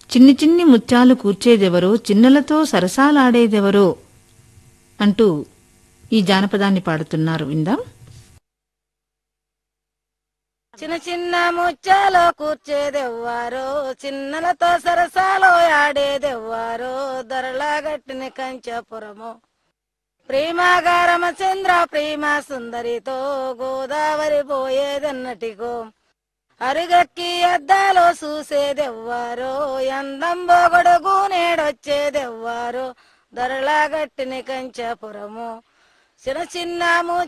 చిన్ని చిన్ని ముత్యాలు కూర్చేదెవరో చిన్నలతో సరసాలాడేదెవరో అంటూ ఈ జానపదాన్ని పాడుతున్నారు విందాం చిన్న చిన్న ముచ్చాలో కూర్చేదెవ్వారో చిన్నలతో సరసాలో ఆడేదెవ్వారో దొరలా గట్టిన కంచపురము ప్రేమాగారమచంద్ర ప్రేమ సుందరితో గోదావరి పోయేదన్నటిగో అరుగక్కి అద్దాలో చూసేదెవ్వారో ఎందం బొగడుగు నేడొచ్చేదెవ్వారో దొరలా గట్టిన కంచపురము చిన్న చిన్న